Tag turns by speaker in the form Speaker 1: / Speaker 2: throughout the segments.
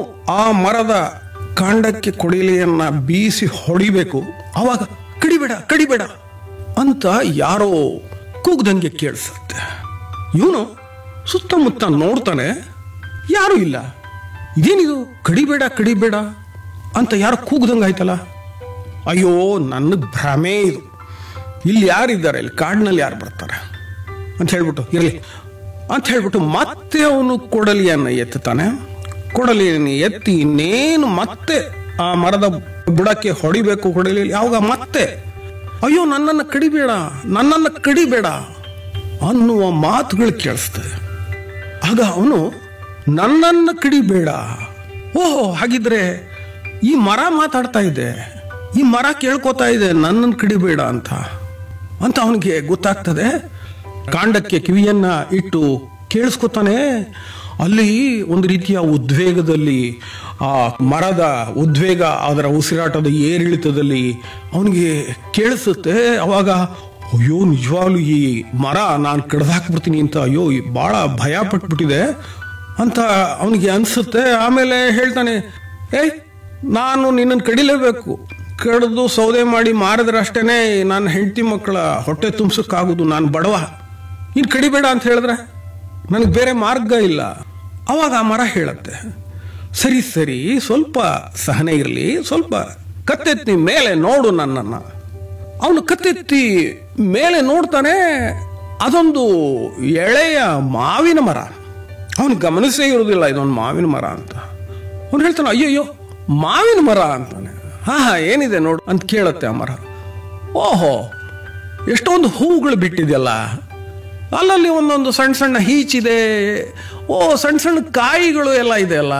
Speaker 1: ಆ ಮರದ ಕಾಂಡಕ್ಕೆ ಕೊಡಿಲೆಯನ್ನ ಬೀಸಿ ಹೊಡಿಬೇಕು ಅವಾಗ ಕಡಿಬೇಡ ಕಡಿಬೇಡ ಅಂತ ಯಾರೋ ಕೂಗ್ದಂಗೆ ಕೇಳಿಸುತ್ತೆ ಇವನು ಸುತ್ತಮುತ್ತ ನೋಡ್ತಾನೆ ಯಾರೂ ಇಲ್ಲ ಇದೇನಿದು ಕಡಿಬೇಡ ಕಡಿಬೇಡ ಅಂತ ಯಾರು ಕೂಗ್ದಂಗೆ ಆಯ್ತಲ್ಲ ಅಯ್ಯೋ ನನ್ನ ಭ್ರಮೆ ಇದು ಇಲ್ಲಿ ಯಾರಿದ್ದಾರೆ ಇಲ್ಲಿ ಕಾಡಿನಲ್ಲಿ ಯಾರು ಬರ್ತಾರೆ ಅಂತ ಹೇಳ್ಬಿಟ್ಟು ಇರಲಿ ಅಂತ ಹೇಳ್ಬಿಟ್ಟು ಮತ್ತೆ ಅವನು ಕೊಡಲಿಯನ್ನು ಎತ್ತುತ್ತಾನೆ ಕೊಡಲಿಯನ್ನು ಎತ್ತಿ ಇನ್ನೇನು ಮತ್ತೆ ಆ ಮರದ ಬುಡಕ್ಕೆ ಹೊಡಿಬೇಕು ಹೊಡಿಲಿ ಯಾವಾಗ ಮತ್ತೆ ಅಯ್ಯೋ ನನ್ನನ್ನು ಕಡಿಬೇಡ ನನ್ನನ್ನು ಕಡಿಬೇಡ ಅನ್ನುವ ಮಾತುಗಳು ಕೇಳಿಸ್ತದೆ ಆಗ ಅವನು ನನ್ನನ್ನು ಕಡಿಬೇಡ ಓಹೋ ಹಾಗಿದ್ರೆ ಈ ಮರ ಮಾತಾಡ್ತಾ ಇದೆ ಈ ಮರ ಕೇಳ್ಕೊತಾ ಇದೆ ನನ್ನನ್ನು ಕಡಿಬೇಡ ಅಂತ ಅಂತ ಅವನಿಗೆ ಗೊತ್ತಾಗ್ತದೆ ಕಾಂಡಕ್ಕೆ ಕಿವಿಯನ್ನ ಇಟ್ಟು ಕೇಳಿಸ್ಕೊತಾನೆ ಅಲ್ಲಿ ಒಂದು ರೀತಿಯ ಉದ್ವೇಗದಲ್ಲಿ ಆ ಮರದ ಉದ್ವೇಗ ಅದರ ಉಸಿರಾಟದ ಏರಿಳಿತದಲ್ಲಿ ಅವನಿಗೆ ಕೇಳಿಸುತ್ತೆ ಅವಾಗ ಅಯ್ಯೋ ನಿಜವಾಗ್ಲೂ ಈ ಮರ ನಾನು ಕಡ್ದಾಕ್ಬಿಡ್ತೀನಿ ಅಂತ ಅಯ್ಯೋ ಬಹಳ ಭಯ ಪಟ್ಬಿಟ್ಟಿದೆ ಅಂತ ಅವನಿಗೆ ಅನ್ಸುತ್ತೆ ಆಮೇಲೆ ಹೇಳ್ತಾನೆ ಏಯ್ ನಾನು ನಿನ್ನನ್ನು ಕಡಿಲೇಬೇಕು ಕಡಿದು ಸೌದೆ ಮಾಡಿ ಮಾರಿದ್ರೆ ಅಷ್ಟೇನೆ ನನ್ನ ಹೆಂಡತಿ ಮಕ್ಕಳ ಹೊಟ್ಟೆ ತುಂಬಿಸೋಕ್ಕಾಗೋದು ನಾನು ಬಡವ ನೀನು ಕಡಿಬೇಡ ಅಂತ ಹೇಳಿದ್ರೆ ನನಗೆ ಬೇರೆ ಮಾರ್ಗ ಇಲ್ಲ ಅವಾಗ ಆ ಮರ ಹೇಳತ್ತೆ ಸರಿ ಸರಿ ಸ್ವಲ್ಪ ಸಹನೆ ಇರಲಿ ಸ್ವಲ್ಪ ಕತ್ತೆತ್ತಿ ಮೇಲೆ ನೋಡು ನನ್ನನ್ನು ಅವನು ಕತ್ತೆತ್ತಿ ಮೇಲೆ ನೋಡ್ತಾನೆ ಅದೊಂದು ಎಳೆಯ ಮಾವಿನ ಮರ ಅವನು ಗಮನಿಸೇ ಇರೋದಿಲ್ಲ ಇದೊಂದು ಮಾವಿನ ಮರ ಅಂತ ಅವನು ಹೇಳ್ತಾನೆ ಅಯ್ಯಯ್ಯೋ ಮಾವಿನ ಮರ ಅಂತಾನೆ ಹಾ ಹಾ ಏನಿದೆ ನೋಡು ಅಂತ ಕೇಳತ್ತೆ ಆ ಮರ ಓಹೋ ಎಷ್ಟೊಂದು ಹೂವುಗಳು ಬಿಟ್ಟಿದೆಯಲ್ಲ ಅಲ್ಲಲ್ಲಿ ಒಂದೊಂದು ಸಣ್ಣ ಸಣ್ಣ ಹೀಚಿದೆ ಓ ಸಣ್ಣ ಸಣ್ಣ ಕಾಯಿಗಳು ಎಲ್ಲ ಇದೆಯಲ್ಲ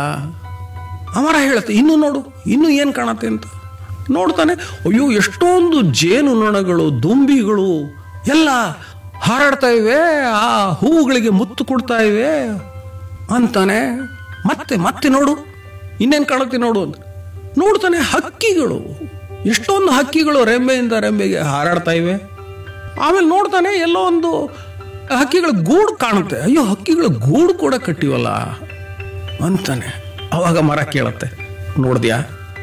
Speaker 1: ಅಮರ ಹೇಳುತ್ತೆ ಇನ್ನು ನೋಡು ಇನ್ನು ಏನು ಕಾಣತ್ತೆ ಅಂತ ನೋಡ್ತಾನೆ ಅಯ್ಯೋ ಎಷ್ಟೊಂದು ಜೇನು ನೊಣಗಳು ದುಂಬಿಗಳು ಎಲ್ಲ ಹಾರಾಡ್ತಾ ಇವೆ ಆ ಹೂವುಗಳಿಗೆ ಮುತ್ತು ಕೊಡ್ತಾ ಇವೆ ಅಂತಾನೆ ಮತ್ತೆ ಮತ್ತೆ ನೋಡು ಇನ್ನೇನು ಕಾಣುತ್ತೆ ನೋಡು ಅಂತ ನೋಡ್ತಾನೆ ಹಕ್ಕಿಗಳು ಎಷ್ಟೊಂದು ಹಕ್ಕಿಗಳು ರೆಂಬೆಯಿಂದ ರೆಂಬೆಗೆ ಹಾರಾಡ್ತಾ ಇವೆ ಆಮೇಲೆ ನೋಡ್ತಾನೆ ಎಲ್ಲೋ ಒಂದು ಹಕ್ಕಿಗಳ ಗೂಡು ಕಾಣುತ್ತೆ ಅಯ್ಯೋ ಹಕ್ಕಿಗಳ ಗೂಡು ಕೂಡ ಕಟ್ಟಿವಲ್ಲ ಅಂತಾನೆ ಅವಾಗ ಮರ ಕೇಳತ್ತೆ ನೋಡ್ದ್ಯಾ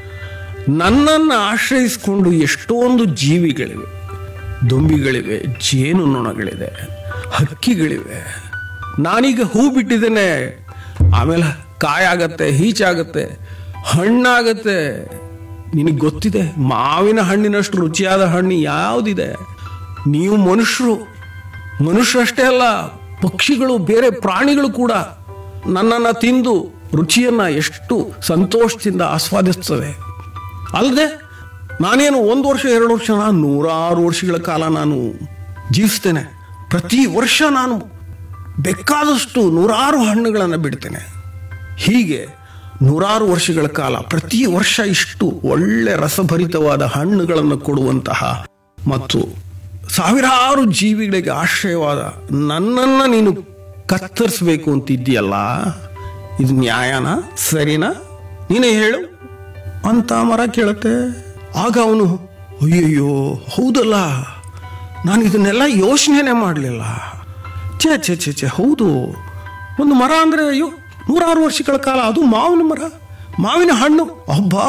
Speaker 1: ನನ್ನನ್ನು ಆಶ್ರಯಿಸಿಕೊಂಡು ಎಷ್ಟೊಂದು ಜೀವಿಗಳಿವೆ ದುಂಬಿಗಳಿವೆ ಜೇನು ನೊಣಗಳಿದೆ ಹಕ್ಕಿಗಳಿವೆ ನಾನೀಗ ಹೂ ಬಿಟ್ಟಿದ್ದೇನೆ ಆಮೇಲೆ ಕಾಯಾಗತ್ತೆ ಹೀಚಾಗತ್ತೆ ಹಣ್ಣಾಗತ್ತೆ ನಿನಗೆ ಗೊತ್ತಿದೆ ಮಾವಿನ ಹಣ್ಣಿನಷ್ಟು ರುಚಿಯಾದ ಹಣ್ಣು ಯಾವುದಿದೆ ನೀವು ಮನುಷ್ಯರು ಮನುಷ್ಯರಷ್ಟೇ ಅಲ್ಲ ಪಕ್ಷಿಗಳು ಬೇರೆ ಪ್ರಾಣಿಗಳು ಕೂಡ ನನ್ನನ್ನು ತಿಂದು ರುಚಿಯನ್ನ ಎಷ್ಟು ಸಂತೋಷದಿಂದ ಆಸ್ವಾದಿಸ್ತವೆ ಅಲ್ಲದೆ ನಾನೇನು ಒಂದು ವರ್ಷ ಎರಡು ವರ್ಷ ನಾನು ನೂರಾರು ವರ್ಷಗಳ ಕಾಲ ನಾನು ಜೀವಿಸ್ತೇನೆ ಪ್ರತಿ ವರ್ಷ ನಾನು ಬೇಕಾದಷ್ಟು ನೂರಾರು ಹಣ್ಣುಗಳನ್ನು ಬಿಡ್ತೇನೆ ಹೀಗೆ ನೂರಾರು ವರ್ಷಗಳ ಕಾಲ ಪ್ರತಿ ವರ್ಷ ಇಷ್ಟು ಒಳ್ಳೆ ರಸಭರಿತವಾದ ಹಣ್ಣುಗಳನ್ನು ಕೊಡುವಂತಹ ಮತ್ತು ಸಾವಿರಾರು ಜೀವಿಗಳಿಗೆ ಆಶ್ರಯವಾದ ನನ್ನನ್ನು ನೀನು ಕತ್ತರಿಸ್ಬೇಕು ಅಂತಿದ್ದೀಯಲ್ಲ ಇದು ನ್ಯಾಯನ ಸರಿನಾ ನೀನೇ ಹೇಳು ಅಂತ ಮರ ಕೇಳುತ್ತೆ ಆಗ ಅವನು ಅಯ್ಯಯ್ಯೋ ಹೌದಲ್ಲ ನಾನು ಇದನ್ನೆಲ್ಲ ಯೋಚನೆನೇ ಮಾಡಲಿಲ್ಲ ಛೇ ಛೇ ಛೇ ಛೇ ಹೌದು ಒಂದು ಮರ ಅಂದರೆ ಅಯ್ಯೋ ನೂರಾರು ವರ್ಷಗಳ ಕಾಲ ಅದು ಮಾವಿನ ಮರ ಮಾವಿನ ಹಣ್ಣು ಅಬ್ಬಾ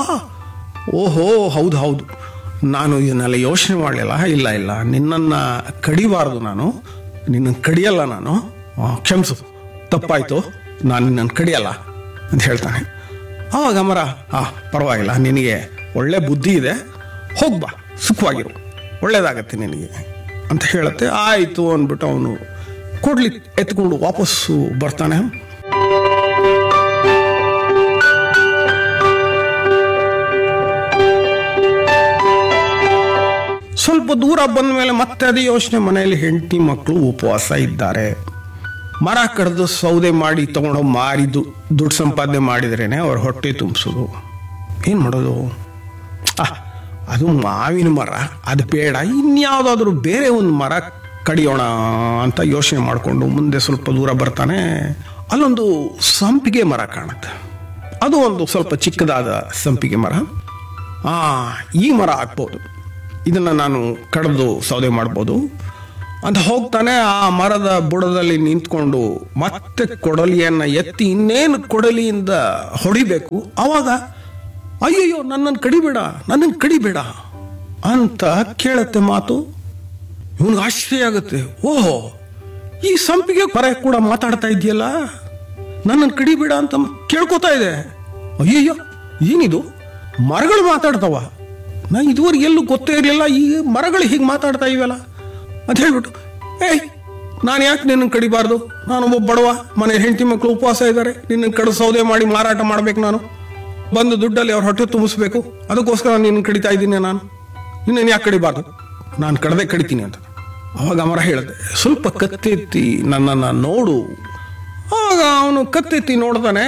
Speaker 1: ಓಹೋ ಹೌದು ಹೌದು ನಾನು ಇದನ್ನೆಲ್ಲ ಯೋಚನೆ ಮಾಡಲಿಲ್ಲ ಇಲ್ಲ ಇಲ್ಲ ನಿನ್ನನ್ನು ಕಡಿಬಾರ್ದು ನಾನು ನಿನ್ನನ್ನು ಕಡಿಯಲ್ಲ ನಾನು ಆ, ಕ್ಷಮಿಸು ತಪ್ಪಾಯ್ತು ನಾನು ನಿನ್ನನ್ನು ಕಡಿಯಲ್ಲ ಅಂತ ಹೇಳ್ತಾನೆ ಆವಾಗ ಮರ ಆ ಪರವಾಗಿಲ್ಲ ನಿನಗೆ ಒಳ್ಳೆ ಬುದ್ಧಿ ಇದೆ ಹೋಗ್ಬಾ ಸುಖವಾಗಿರು ಒಳ್ಳೇದಾಗತ್ತೆ ನಿನಗೆ ಅಂತ ಹೇಳುತ್ತೆ ಆಯಿತು ಅಂದ್ಬಿಟ್ಟು ಅವನು ಕೊಡ್ಲಿ ಎತ್ಕೊಂಡು ವಾಪಸ್ಸು ಬರ್ತಾನೆ ಸ್ವಲ್ಪ ದೂರ ಬಂದ ಮೇಲೆ ಮತ್ತೆ ಅದೇ ಯೋಚನೆ ಮನೆಯಲ್ಲಿ ಹೆಂಡತಿ ಮಕ್ಕಳು ಉಪವಾಸ ಇದ್ದಾರೆ ಮರ ಕಡ್ದು ಸೌದೆ ಮಾಡಿ ತಗೊಂಡು ಮಾರಿ ದು- ದುಡ್ಡು ಸಂಪಾದನೆ ಮಾಡಿದ್ರೇನೆ ಅವ್ರ ಹೊಟ್ಟೆ ತುಂಬಿಸೋದು ಏನು ಮಾಡೋದು ಆ, ಅದು ಮಾವಿನ ಮರ ಅದು ಬೇಡ ಇನ್ಯಾವುದಾದ್ರೂ ಬೇರೆ ಒಂದು ಮರ ಕಡಿಯೋಣ ಅಂತ ಯೋಚನೆ ಮಾಡಿಕೊಂಡು ಮುಂದೆ ಸ್ವಲ್ಪ ದೂರ ಬರ್ತಾನೆ ಅಲ್ಲೊಂದು ಸಂಪಿಗೆ ಮರ ಕಾಣುತ್ತೆ ಅದು ಒಂದು ಸ್ವಲ್ಪ ಚಿಕ್ಕದಾದ ಸಂಪಿಗೆ ಮರ ಆ ಈ ಮರ ಹಾಕ್ಬೋದು ಇದನ್ನು ನಾನು ಕಡ್ದು ಸೌದೆ ಮಾಡ್ಬೋದು ಅಂತ ಹೋಗ್ತಾನೆ ಆ ಮರದ ಬುಡದಲ್ಲಿ ನಿಂತ್ಕೊಂಡು ಮತ್ತೆ ಕೊಡಲಿಯನ್ನ ಎತ್ತಿ ಇನ್ನೇನು ಕೊಡಲಿಯಿಂದ ಹೊಡಿಬೇಕು ಅವಾಗ ಅಯ್ಯಯ್ಯೋ ನನ್ನನ್ನು ಕಡಿಬೇಡ ನನ್ನನ್ನು ಕಡಿಬೇಡ ಅಂತ ಕೇಳತ್ತೆ ಮಾತು ಇವನಿಗೆ ಆಶ್ಚರ್ಯ ಆಗುತ್ತೆ ಓಹೋ ಈ ಸಂಪಿಗೆ ಪರ ಕೂಡ ಮಾತಾಡ್ತಾ ಇದೆಯಲ್ಲ ನನ್ನನ್ನು ಕಡಿಬೇಡ ಅಂತ ಕೇಳ್ಕೊತಾ ಇದೆ ಅಯ್ಯಯ್ಯೋ ಏನಿದು ಮರಗಳು ಮಾತಾಡ್ತಾವ ನಾ ಇದುವರೆಗೆ ಎಲ್ಲೂ ಗೊತ್ತೇ ಇರಲಿಲ್ಲ ಈ ಮರಗಳು ಹೀಗೆ ಮಾತಾಡ್ತಾ ಇವೆಲ್ಲ ಅಂತ ಹೇಳ್ಬಿಟ್ಟು ಏಯ್ ನಾನು ಯಾಕೆ ನಿನ್ನನ್ನು ಕಡಿಬಾರ್ದು ನಾನು ಒಬ್ಬ ಬಡವ ಮನೆ ಹೆಂಡತಿ ಮಕ್ಕಳು ಉಪವಾಸ ಇದ್ದಾರೆ ನಿನ್ನ ಕಡೆ ಸೌದೆ ಮಾಡಿ ಮಾರಾಟ ಮಾಡ್ಬೇಕು ನಾನು ಬಂದು ದುಡ್ಡಲ್ಲಿ ಅವ್ರ ಹೊಟ್ಟೆ ತುಂಬಿಸ್ಬೇಕು ಅದಕ್ಕೋಸ್ಕರ ನಿನ್ನ ಕಡಿತಾ ಇದ್ದೀನಿ ನಾನು ನಿನ್ನನ್ನು ಯಾಕೆ ಕಡಿಬಾರ್ದು ನಾನು ಕಡದೆ ಕಡಿತೀನಿ ಅಂತ ಅವಾಗ ಮರ ಹೇಳಿದೆ ಸ್ವಲ್ಪ ಕತ್ತೆತ್ತಿ ನನ್ನನ್ನು ನೋಡು ಆಗ ಅವನು ಕತ್ತೆತ್ತಿ ನೋಡ್ತಾನೆ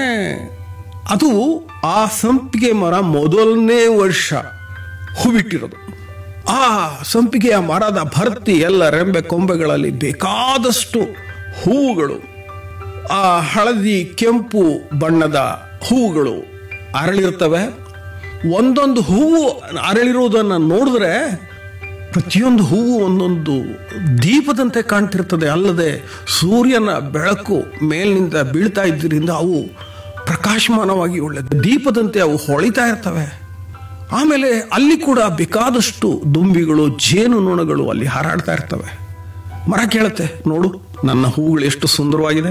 Speaker 1: ಅದು ಆ ಸಂಪಿಗೆ ಮರ ಮೊದಲನೇ ವರ್ಷ ಹೂ ಬಿಟ್ಟಿರೋದು ಆ ಸಂಪಿಗೆಯ ಮರದ ಭರ್ತಿ ಎಲ್ಲ ರೆಂಬೆ ಕೊಂಬೆಗಳಲ್ಲಿ ಬೇಕಾದಷ್ಟು ಹೂವುಗಳು ಆ ಹಳದಿ ಕೆಂಪು ಬಣ್ಣದ ಹೂವುಗಳು ಅರಳಿರ್ತವೆ ಒಂದೊಂದು ಹೂವು ಅರಳಿರುವುದನ್ನು ನೋಡಿದ್ರೆ ಪ್ರತಿಯೊಂದು ಹೂವು ಒಂದೊಂದು ದೀಪದಂತೆ ಕಾಣ್ತಿರ್ತದೆ ಅಲ್ಲದೆ ಸೂರ್ಯನ ಬೆಳಕು ಮೇಲಿನಿಂದ ಬೀಳ್ತಾ ಇದ್ದರಿಂದ ಅವು ಪ್ರಕಾಶಮಾನವಾಗಿ ಒಳ್ಳೆ ದೀಪದಂತೆ ಅವು ಹೊಳಿತಾ ಇರ್ತವೆ ಆಮೇಲೆ ಅಲ್ಲಿ ಕೂಡ ಬೇಕಾದಷ್ಟು ದುಂಬಿಗಳು ಜೇನು ನೊಣಗಳು ಅಲ್ಲಿ ಹಾರಾಡ್ತಾ ಇರ್ತವೆ ಮರ ಕೇಳುತ್ತೆ ನೋಡು ನನ್ನ ಹೂಗಳು ಎಷ್ಟು ಸುಂದರವಾಗಿದೆ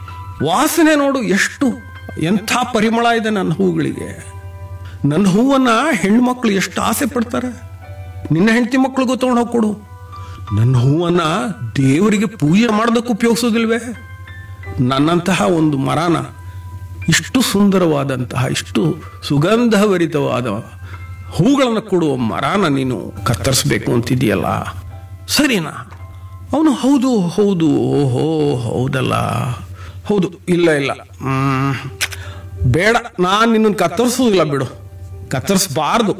Speaker 1: ವಾಸನೆ ನೋಡು ಎಷ್ಟು ಎಂಥ ಪರಿಮಳ ಇದೆ ನನ್ನ ಹೂಗಳಿಗೆ ನನ್ನ ಹೂವನ್ನ ಹೆಣ್ಮಕ್ಳು ಎಷ್ಟು ಆಸೆ ಪಡ್ತಾರೆ ನಿನ್ನ ಹೆಂಡತಿ ಮಕ್ಳಿಗೂ ತಗೊಂಡೋಗಿ ಕೊಡು ನನ್ನ ಹೂವನ್ನ ದೇವರಿಗೆ ಪೂಜೆ ಮಾಡೋದಕ್ಕೆ ಉಪಯೋಗಿಸೋದಿಲ್ವೇ ನನ್ನಂತಹ ಒಂದು ಮರನ ಇಷ್ಟು ಸುಂದರವಾದಂತಹ ಇಷ್ಟು ಸುಗಂಧಭರಿತವಾದ ಹೂಗಳನ್ನು ಕೊಡುವ ಮರನ ನೀನು ಕತ್ತರಿಸ್ಬೇಕು ಅಂತಿದೆಯಲ್ಲ ಸರಿನಾ ಅವನು ಹೌದು ಹೌದು ಓಹೋ ಹೌದಲ್ಲ ಹೌದು ಇಲ್ಲ ಇಲ್ಲ ಹ್ಮ್, ಬೇಡ ನಾನು ನಿನ್ನನ್ನು ಕತ್ತರಿಸೋದಿಲ್ಲ ಬಿಡು ಕತ್ತರಿಸಬಾರ್ದು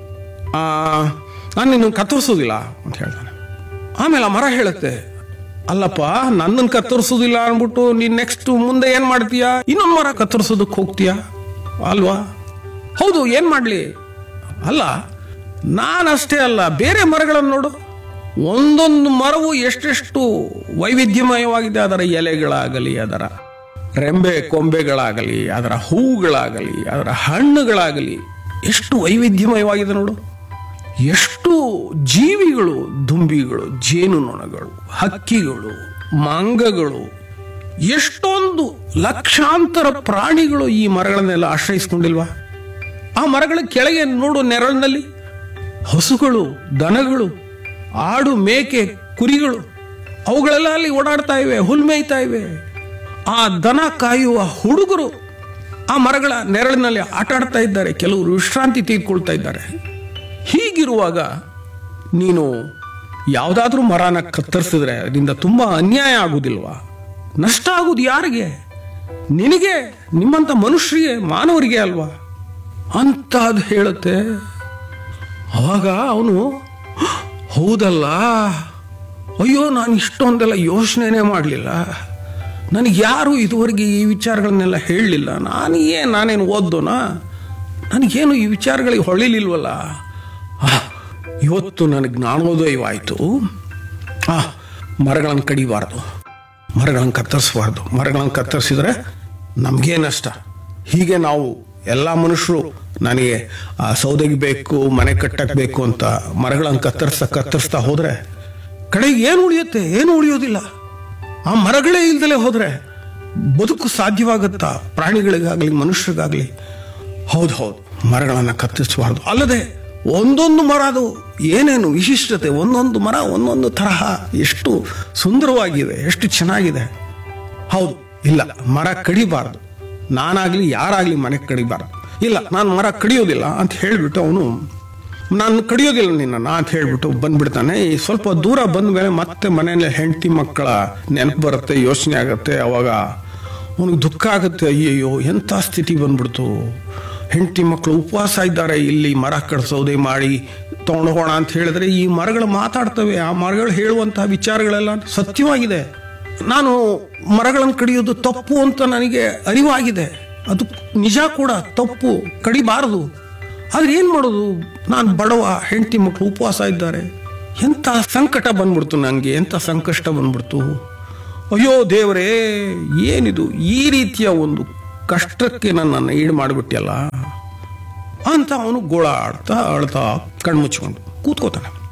Speaker 1: ನಾನು ನಿನ್ನನ್ನು ಕತ್ತರಿಸೋದಿಲ್ಲ ಅಂತ ಹೇಳ್ತಾನೆ ಆಮೇಲೆ ಆ ಮರ ಹೇಳುತ್ತೆ ಅಲ್ಲಪ್ಪ ನನ್ನನ್ನು ಕತ್ತರಿಸೋದಿಲ್ಲ ಅಂದ್ಬಿಟ್ಟು ನೀನ್ ನೆಕ್ಸ್ಟ್ ಮುಂದೆ ಏನ್ ಮಾಡ್ತೀಯಾ ಇನ್ನೊಂದು ಮರ ಕತ್ತರಿಸೋದಕ್ಕೆ ಹೋಗ್ತೀಯಾ ಅಲ್ವಾ ಹೌದು ಏನ್ ಮಾಡ್ಲಿ ಅಲ್ಲ ನಾನಷ್ಟೇ ಅಲ್ಲ ಬೇರೆ ಮರಗಳನ್ನು ನೋಡು ಒಂದೊಂದು ಮರವು ಎಷ್ಟೆಷ್ಟು ವೈವಿಧ್ಯಮಯವಾಗಿದೆ ಅದರ ಎಲೆಗಳಾಗಲಿ ಅದರ ರೆಂಬೆ ಕೊಂಬೆಗಳಾಗಲಿ ಅದರ ಹೂವುಗಳಾಗಲಿ ಅದರ ಹಣ್ಣುಗಳಾಗಲಿ ಎಷ್ಟು ವೈವಿಧ್ಯಮಯವಾಗಿದೆ ನೋಡು ಎಷ್ಟು ಜೀವಿಗಳು ದುಂಬಿಗಳು ಜೇನುನೊಣಗಳು ಹಕ್ಕಿಗಳು ಮಂಗಗಳು ಎಷ್ಟೊಂದು ಲಕ್ಷಾಂತರ ಪ್ರಾಣಿಗಳು ಈ ಮರಗಳನ್ನೆಲ್ಲ ಆಶ್ರಯಿಸ್ಕೊಂಡಿಲ್ವಾ ಆ ಮರಗಳ ಕೆಳಗೆ ನೋಡು ನೆರಳಿನಲ್ಲಿ ಹಸುಗಳು ದನಗಳು ಆಡು ಮೇಕೆ ಕುರಿಗಳು ಅವುಗಳೆಲ್ಲ ಅಲ್ಲಿ ಓಡಾಡ್ತಾ ಇವೆ ಹುಲ್ ಮೇಯ್ತಾ ಇವೆ ಆ ದನ ಕಾಯುವ ಹುಡುಗರು ಆ ಮರಗಳ ನೆರಳಿನಲ್ಲಿ ಆಟ ಆಡ್ತಾ ಇದ್ದಾರೆ ಕೆಲವರು ವಿಶ್ರಾಂತಿ ತೆಗೆದುಕೊಳ್ತಾ ಇದ್ದಾರೆ ಹೀಗಿರುವಾಗ ನೀನು ಯಾವುದಾದ್ರೂ ಮರನ ಕತ್ತರಿಸಿದ್ರೆ ಅದರಿಂದ ತುಂಬಾ ಅನ್ಯಾಯ ಆಗುದಿಲ್ವಾ ನಷ್ಟ ಆಗುದು ಯಾರಿಗೆ ನಿನಗೆ ನಿಮ್ಮಂತ ಮನುಷ್ಯರಿಗೆ ಮಾನವರಿಗೆ ಅಲ್ವಾ ಅಂತ ಅದು ಹೇಳುತ್ತೆ ಅವಾಗ ಅವನು ಹೌದಲ್ಲ ಅಯ್ಯೋ ನಾನು ಇಷ್ಟೊಂದೆಲ್ಲ ಯೋಚನೆನೇ ಮಾಡಲಿಲ್ಲ ನನಗೆ ಯಾರು ಇದುವರೆಗೆ ಈ ವಿಚಾರಗಳನ್ನೆಲ್ಲ ಹೇಳಲಿಲ್ಲ ನಾನು ಏನು ನಾನೇನು ಓದ್ದೋನಾ ನನಗೇನು ಈ ವಿಚಾರಗಳಿಗೆ ಹೊಳಿಲಿಲ್ವಲ್ಲ ಆ, ಇವತ್ತು ನನಗೆ ಜ್ಞಾನೋದಯವಾಯಿತು ಆ ಮರಗಳನ್ನು ಕಡಿಬಾರ್ದು ಮರಗಳನ್ನು ಕತ್ತರಿಸಬಾರ್ದು ಮರಗಳನ್ನು ಕತ್ತರಿಸಿದ್ರೆ ನಮಗೇ ನಷ್ಟ ಹೀಗೆ ನಾವು ಎಲ್ಲ ಮನುಷ್ಯರು ನನಗೆ ಆ ಸೌದೆಗೆ ಬೇಕು ಮನೆ ಕಟ್ಟಕ್ಕೆ ಬೇಕು ಅಂತ ಮರಗಳನ್ನು ಕತ್ತರಿಸ್ತಾ ಕತ್ತರಿಸ್ತಾ ಹೋದ್ರೆ ಕಡೆಗೆ ಏನು ಉಳಿಯುತ್ತೆ ಏನು ಉಳಿಯೋದಿಲ್ಲ ಆ ಮರಗಳೇ ಇಲ್ದಲೇ ಹೋದ್ರೆ ಬದುಕು ಸಾಧ್ಯವಾಗುತ್ತಾ ಪ್ರಾಣಿಗಳಿಗಾಗಲಿ ಮನುಷ್ಯರಿಗಾಗಲಿ ಹೌದು ಹೌದು ಮರಗಳನ್ನು ಕತ್ತರಿಸಬಾರ್ದು ಅಲ್ಲದೆ ಒಂದೊಂದು ಮರ ಅದು ಏನೇನು ವಿಶಿಷ್ಟತೆ ಒಂದೊಂದು ಮರ ಒಂದೊಂದು ತರಹ ಎಷ್ಟು ಸುಂದರವಾಗಿದೆ ಎಷ್ಟು ಚೆನ್ನಾಗಿದೆ ಹೌದು ಇಲ್ಲ ಮರ ಕಡಿಬಾರ್ದು ನಾನಾಗ್ಲಿ ಯಾರಾಗ್ಲಿ ಮನೆ ಕಡಿಬಾರ್ದು ಇಲ್ಲ ನಾನು ಮರ ಕಡಿಯೋದಿಲ್ಲ ಅಂತ ಹೇಳಿಬಿಟ್ಟು ಅವನು ನಾನು ಕಡಿಯೋದಿಲ್ಲ ನಿನ್ನ ಅಂತ ಹೇಳ್ಬಿಟ್ಟು ಬಂದ್ಬಿಡ್ತಾನೆ ಈ ಸ್ವಲ್ಪ ದೂರ ಬಂದ ಮೇಲೆ ಮತ್ತೆ ಮನೆಯಲ್ಲಿ ಹೆಂಡತಿ ಮಕ್ಕಳ ನೆನಪು ಬರುತ್ತೆ ಯೋಚನೆ ಆಗುತ್ತೆ ಅವಾಗ ಅವನಿಗೆ ದುಃಖ ಆಗುತ್ತೆ ಅಯ್ಯಯ್ಯೋ ಎಂಥ ಸ್ಥಿತಿ ಬಂದ್ಬಿಡ್ತು ಹೆಂಡತಿ ಮಕ್ಕಳು ಉಪವಾಸ ಇದ್ದಾರೆ ಇಲ್ಲಿ ಮರ ಕಡ್ಸೋದೆ ಮಾಡಿ ತಗೊಂಡೋಗೋಣ ಅಂತ ಹೇಳಿದ್ರೆ ಈ ಮರಗಳು ಮಾತಾಡ್ತವೆ ಆ ಮರಗಳು ಹೇಳುವಂತಹ ವಿಚಾರಗಳೆಲ್ಲ ಸತ್ಯವಾಗಿದೆ ನಾನು ಮರಗಳನ್ನು ಕಡಿಯೋದು ತಪ್ಪು ಅಂತ ನನಗೆ ಅರಿವಾಗಿದೆ ಅದು ನಿಜ ಕೂಡ ತಪ್ಪು ಕಡಿಬಾರದು ಆದ್ರೆ ಏನ್ ಮಾಡೋದು ನಾನು ಬಡವ ಹೆಂಡತಿ ಮಕ್ಕಳು ಉಪವಾಸ ಇದ್ದಾರೆ ಎಂಥ ಸಂಕಟ ಬಂದ್ಬಿಡ್ತು ನನಗೆ ಎಂಥ ಸಂಕಷ್ಟ ಬಂದ್ಬಿಡ್ತು ಅಯ್ಯೋ ದೇವರೇ ಏನಿದು ಈ ರೀತಿಯ ಒಂದು ಕಷ್ಟಕ್ಕೆ ನನ್ನನ್ನು ಈಡು ಮಾಡಿಬಿಟ್ಟಿಯಲ್ಲ ಅಂತ ಅವನು ಗೋಳಾಡ್ತಾ ಅಳ್ತಾ ಕಣ್ಮುಚ್ಕೊಂಡು ಕೂತ್ಕೋತಾನೆ